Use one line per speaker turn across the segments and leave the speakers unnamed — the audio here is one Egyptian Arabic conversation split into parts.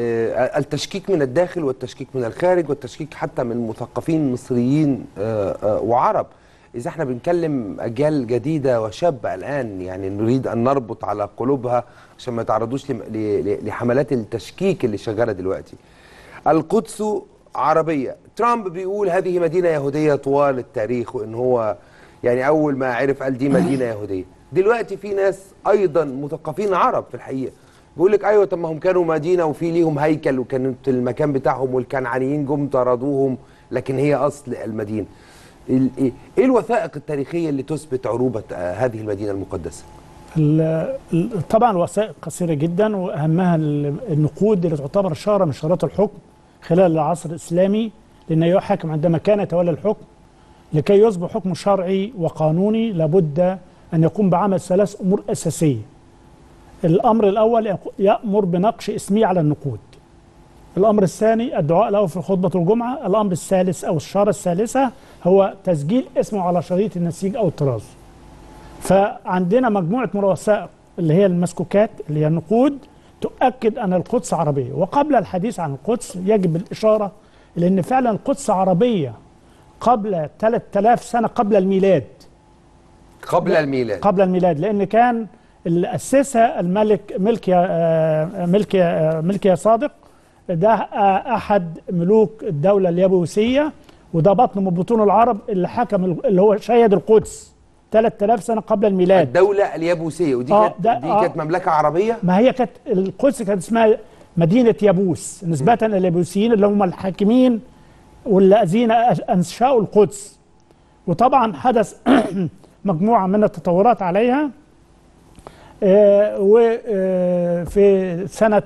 آه، التشكيك من الداخل والتشكيك من الخارج والتشكيك حتى من مثقفين مصريين آه، آه، وعرب إذا احنا بنكلم أجيال جديدة وشابة الآن يعني نريد أن نربط على قلوبها عشان ما يتعرضوش لم- ل- ل- لحملات التشكيك اللي شغالة دلوقتي القدس عربية ترامب بيقول هذه مدينة يهودية طوال التاريخ وإن هو يعني أول ما عرف قال دي مدينة يهودية دلوقتي في ناس أيضا مثقفين عرب في الحقيقة بيقول لك أيوة طب ما هم كانوا مدينة وفي ليهم هيكل وكانت المكان بتاعهم والكنعانيين جم طردوهم لكن هي أصل المدينة ال- إيه إيه الوثائق التاريخية اللي تثبت عروبة آه، هذه المدينة المقدسة؟
ال- ال- طبعا الوثائق قصيرة جدا وأهمها ال- النقود اللي تعتبر شارة من شارات الحكم خلال العصر الإسلامي لأن أي حاكم عندما كان يتولى الحكم لكي يصبح حكم شرعي وقانوني لابد أن يقوم بعمل ثلاث أمور أساسية الأمر الأول يق- يأمر بنقش اسمي على النقود الأمر الثاني الدعاء له في خطبة الجمعة الأمر الثالث أو الشارة الثالثة هو تسجيل اسمه على شريط النسيج أو الطراز فعندنا مجموعة من الوثائق اللي هي المسكوكات اللي هي النقود تؤكد أن القدس عربية وقبل الحديث عن القدس يجب الإشارة لأن فعلا القدس عربية قبل 3000 سنة قبل الميلاد
قبل الميلاد
قبل الميلاد لأن كان اللي أسسها الملك ملكيا آه، ملكيا آه، ملكيا صادق ده آه، أحد ملوك الدولة اليبوسية وده بطن من بطون العرب اللي حكم ال- اللي هو شيد القدس 3000 سنة قبل الميلاد
الدولة اليابوسية ودي
آه،
كانت
ده-
دي
آه.
كانت مملكة عربية
ما هي كانت القدس كانت اسمها مدينة يابوس نسبة لليابوسيين اللي هم الحاكمين والذين أنشأوا القدس وطبعا حدث مجموعة من التطورات عليها وفي سنة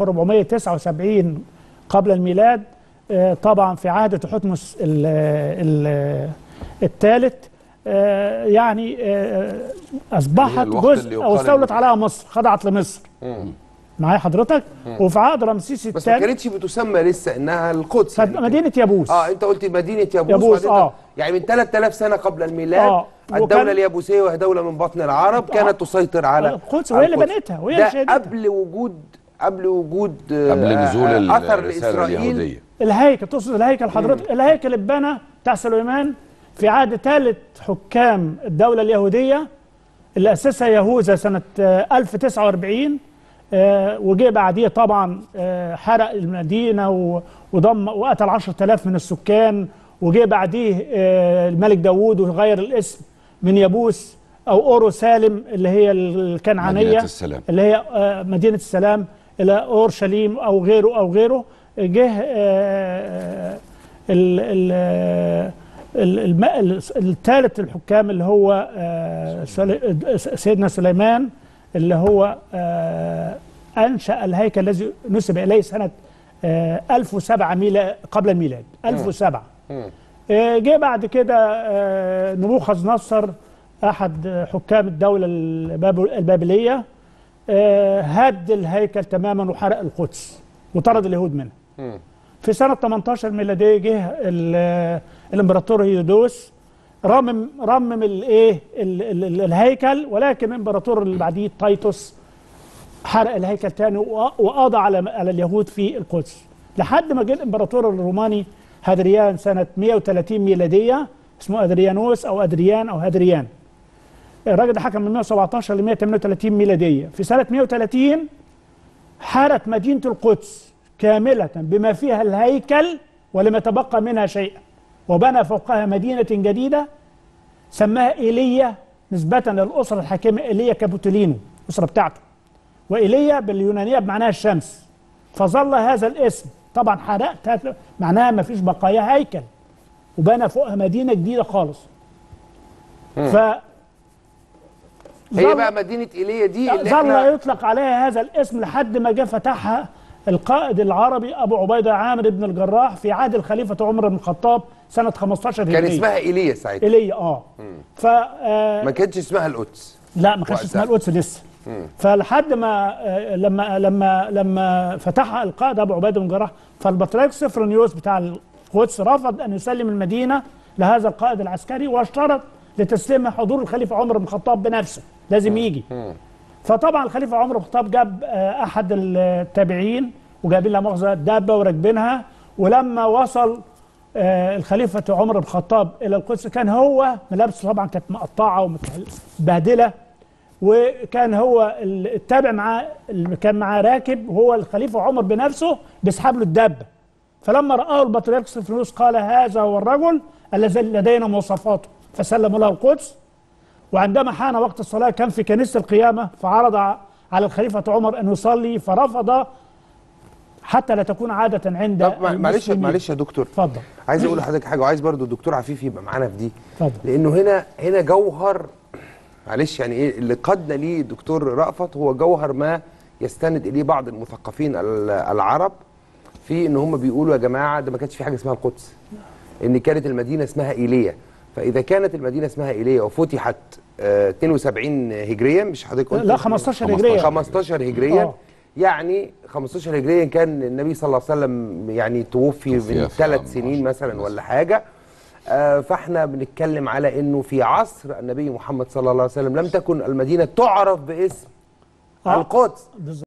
1479 قبل الميلاد آه، طبعا في عهد تحتمس ال- ال- الثالث آه، يعني آه، أصبحت
الوقت
جزء
اللي
أو
يقال
استولت
إن-
عليها مصر خضعت لمصر معايا حضرتك وفي عهد رمسيس
بس ما
الثالث
كانتش بتسمى لسه انها القدس
كانت
يعني
مدينة يابوس
اه انت قلت مدينه يابوس
يابوس،
وبعدين
آه.
يعني من 3000 سنه قبل الميلاد
آه.
الدوله
وكان-
اليابوسيه وهي دوله من بطن العرب كانت تسيطر على
القدس
على
وهي اللي
القدس.
بنتها وهي اللي
ده
شهدتها.
قبل وجود قبل وجود آه،
قبل نزول
آه، اثر
الرسالة
لاسرائيل
اليهودية
الهيكل تقصد الهيكل حضرتك الهيكل اتبنى بتاع سليمان في عهد ثالث حكام الدولة اليهودية اللي أسسها يهوذا سنة آه، 1049 آه، وجه بعديه طبعا آه، حرق المدينة و- وضم وقتل 10000 من السكان وجه بعديه آه، الملك داوود وغير الاسم من يابوس أو أورو سالم اللي هي الكنعانية
مدينة السلام.
اللي هي آه، مدينة السلام إلى أورشليم أو غيره أو غيره جه آه، ال- ال- ال- الم- ال- الثالث الحكام اللي هو آه، سلي- سيدنا سليمان اللي هو آه، أنشأ الهيكل الذي نسب إليه سنة آه، 1007 ميلا قبل الميلاد 1007 آه، جه بعد كده آه، نبوخذ نصر أحد حكام الدولة الباب- البابلية آه، هد الهيكل تماما وحرق القدس وطرد اليهود منها في سنة 18 ميلادية جه ال- الامبراطور هيودوس رمم رمم الايه ال- ال- ال- الهيكل ولكن الامبراطور اللي بعديه تايتوس حرق الهيكل تاني وق- وقضى على على اليهود في القدس لحد ما جه الامبراطور الروماني هادريان سنة 130 ميلادية اسمه ادريانوس او ادريان او هادريان الراجل ده حكم من 117 ل 138 ميلادية في سنة 130 حارت مدينة القدس كاملة بما فيها الهيكل ولم يتبقى منها شيئا وبنى فوقها مدينة جديدة سماها إيليا نسبة للأسرة الحاكمة إيليا كابوتولينو الأسرة بتاعته وإيليا باليونانية بمعناها الشمس فظل هذا الاسم طبعا حرقت معناها ما فيش بقايا هيكل وبنى فوقها مدينة جديدة خالص ف
هي
ظل-
بقى مدينه ايليا دي اللي
ظل
احنا
يطلق عليها هذا الاسم لحد ما جاء فتحها القائد العربي ابو عبيده عامر بن الجراح في عهد الخليفه عمر بن الخطاب سنه 15
كان
هجريه
اسمها ايليا ساعتها
ايليا اه ف آه،
ما كانتش اسمها القدس
لا ما كانش
وقتها.
اسمها القدس لسه فلحد ما آه، لما لما لما فتحها القائد ابو عبيده بن الجراح فالبطريرك سفرونيوس بتاع القدس رفض ان يسلم المدينه لهذا القائد العسكري واشترط لتسليمها حضور الخليفه عمر بن الخطاب بنفسه لازم يجي فطبعا الخليفه عمر بن الخطاب جاب آه، احد التابعين وجايبين لها مؤاخذه دابه وراكبينها ولما وصل آه، الخليفه عمر بن الخطاب الى القدس كان هو ملابسه طبعا كانت مقطعه ومتبهدله وكان هو ال- التابع معاه اللي كان معاه راكب وهو الخليفه عمر بنفسه بيسحب له الدابه فلما رآه البطريرك سفنوس قال هذا هو الرجل الذي لدينا مواصفاته فسلم له القدس وعندما حان وقت الصلاة كان في كنيسة القيامة فعرض على الخليفة عمر أن يصلي فرفض حتى لا تكون عادة عند
طب مع- معلش
المسلمين.
معلش يا دكتور
اتفضل
عايز اقول لحضرتك حاجه وعايز برضو الدكتور عفيف يبقى معانا في دي
اتفضل
لانه هنا هنا جوهر معلش يعني ايه اللي قادنا ليه الدكتور رأفت هو جوهر ما يستند اليه بعض المثقفين ال- العرب في ان هم بيقولوا يا جماعه ده ما كانش في حاجه اسمها القدس ان كانت المدينه اسمها ايليا فاذا كانت المدينه اسمها ايليا وفتحت آه 72 هجريا مش حضرتك قلت
لا 15 هجرية
15 هجريا
آه.
يعني 15 هجريا كان النبي صلى الله عليه وسلم يعني توفي
توفي
من
في
ثلاث
عام
سنين
عشر
مثلا
مثلا.
ولا حاجه آه، فاحنا بنتكلم على انه في عصر النبي محمد صلى الله عليه وسلم لم تكن المدينه تعرف باسم
آه.
القدس
بالظبط